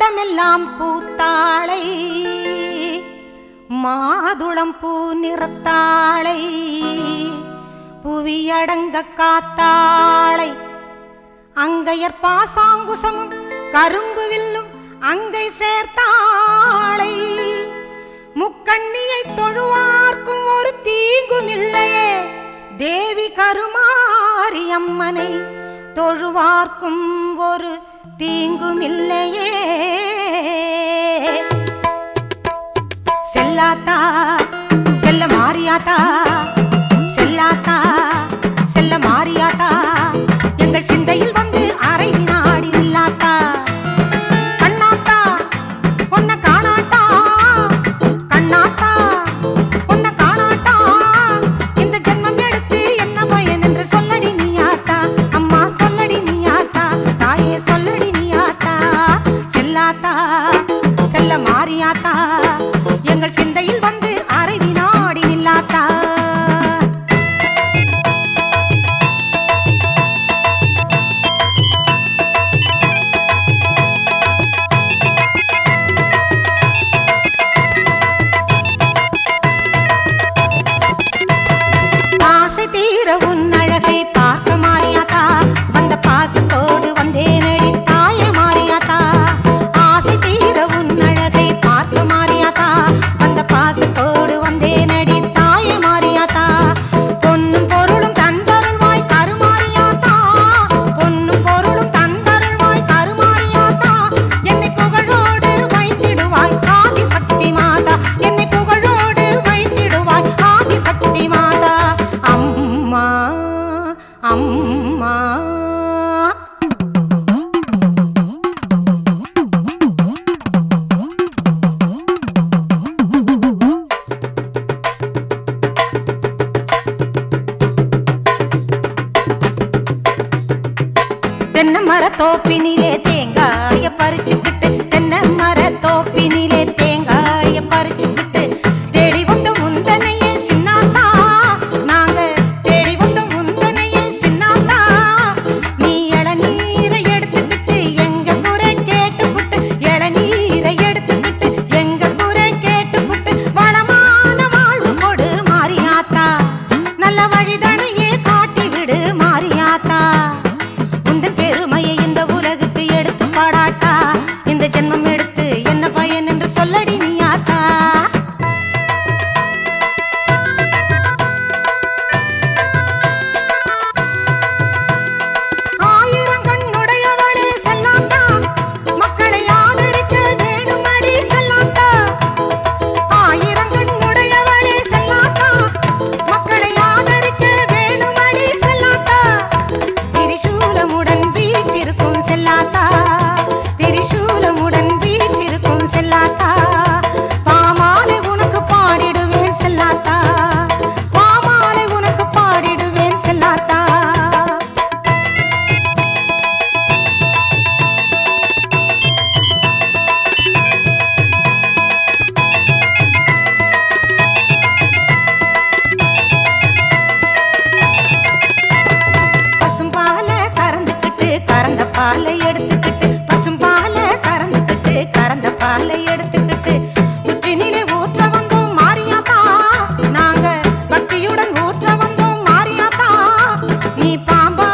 மாடமெல்லாம் பூத்தாளை மாதுளம் பூ நிறத்தாளை புவியடங்க காத்தாளை அங்கையர் பாசாங்குசமும் கரும்பு வில்லும் அங்கை சேர்த்தாளை முக்கண்ணியை தொழுவார்க்கும் ஒரு தீங்கும் இல்லையே தேவி கருமாரி அம்மனை தொழுவார்க்கும் ஒரு தீங்கும் இல்லையே செல்லாத்தா செல்ல மாறியாத்தா செல்லாத்தா செல்ல மாறியாத்தா எங்கள் சிந்தையில் வந்து அரை வினாடி நில்லாத்தா கண்ணாத்தா பொன்ன காணாட்டா கண்ணாத்தா பொன்ன காணாட்டா இந்த ஜென்மம் எடுத்து என்ன பயன் என்று சொல்லடி நீயாத்தா அம்மா சொல்லடி நீயாத்தா தாயே சொல்லடி நீயாத்தா செல்லாத்தா செல்ல மாறியாத்தா எங்கள் சிந்தையில் வந்து அரை வினாடி நில்லாத்தா ஆசை தீர உன் அழகை பார்க்க மாறியாத்தா வந்த பாசத்தோடு வந்தேனடி தாய மாறியாத்தா ஆசை தீர உன் அழகை பார்க்க மாறியாத்தா வந்த பாசத்தோடு வந்தேனடி தாய மாறியாத்தா பொன்னும் பொருளும் தந்தருள்வாய் கருமாறியாத்தா பொன்னும் பொருளும் தந்தருள்வாய் கருமாறியாத்தா என்னை புகழோடு வைத்திடுவாய் ஆதி சக்தி மாதா என்னை புகழோடு வைத்திடுவாய் ஆதி சக்தி மாதா அம்மா அம்மா தென்னை மர தோப்பினிலே தேங்காய பறிச்சுக்கிட்டு தென்னை மர தோப்பினிலே தேங்காய பறிச்சுக்கிட்டு தேடி வந்த முந்தனையே சின்னாத்தா நாங்க தேடி வந்த முந்தனையே சின்னாத்தா நீ இளநீரை எடுத்துக்கிட்டு எங்க குறை கேட்டுப்புட்டு இளநீரை எடுத்துக்கிட்டு எங்க குறை கேட்டுப்புட்டு வளமான வாழ்வு கொடு மாறியாத்தா நல்ல வழிதனையே காட்டி விடு மாறியாத்தா உந்தன் பெருமையை இந்த உலகுக்கு எடுத்து பாடாட்டா இந்த ஜென்மம் எடுத்து என்ன பயன் என்று சொல்லடி நீயாத்தா ஆயிரம் கண்ணுடையவளே செல்லாத்தா மக்களை ஆதரிக்க வேணுமடி செல்லாத்தா ஆயிரம் கண்ணுடையவளே செல்லாத்தா மக்களை ஆதரிக்க வேணுமடி செல்லாத்தா திரிசூலமுடன் வீற்றிருக்கும் செல்லாத்தா திரிசூலமுடன் வீற்றிருக்கும் செல்லாத்தா பாமாலை உனக்கு பாடிடுவேன் செல்லாத்தா பாமாலை உனக்கு பாடிடுவேன் செல்லாத்தா பசும்பாலை கறந்துக்கிட்டு கறந்த பாலை எடுத்துக்கிட்டு பசும்பாலை கறந்துக்கிட்டு கறந்த பாலை எடுத்துக்கிட்டு புற்றினிலே ஊற்ற வந்தோம் மாறியாத்தா நாங்க பக்தியுடன் ஊற்ற வந்தோம் மாறியாத்தா நீ பாம்பா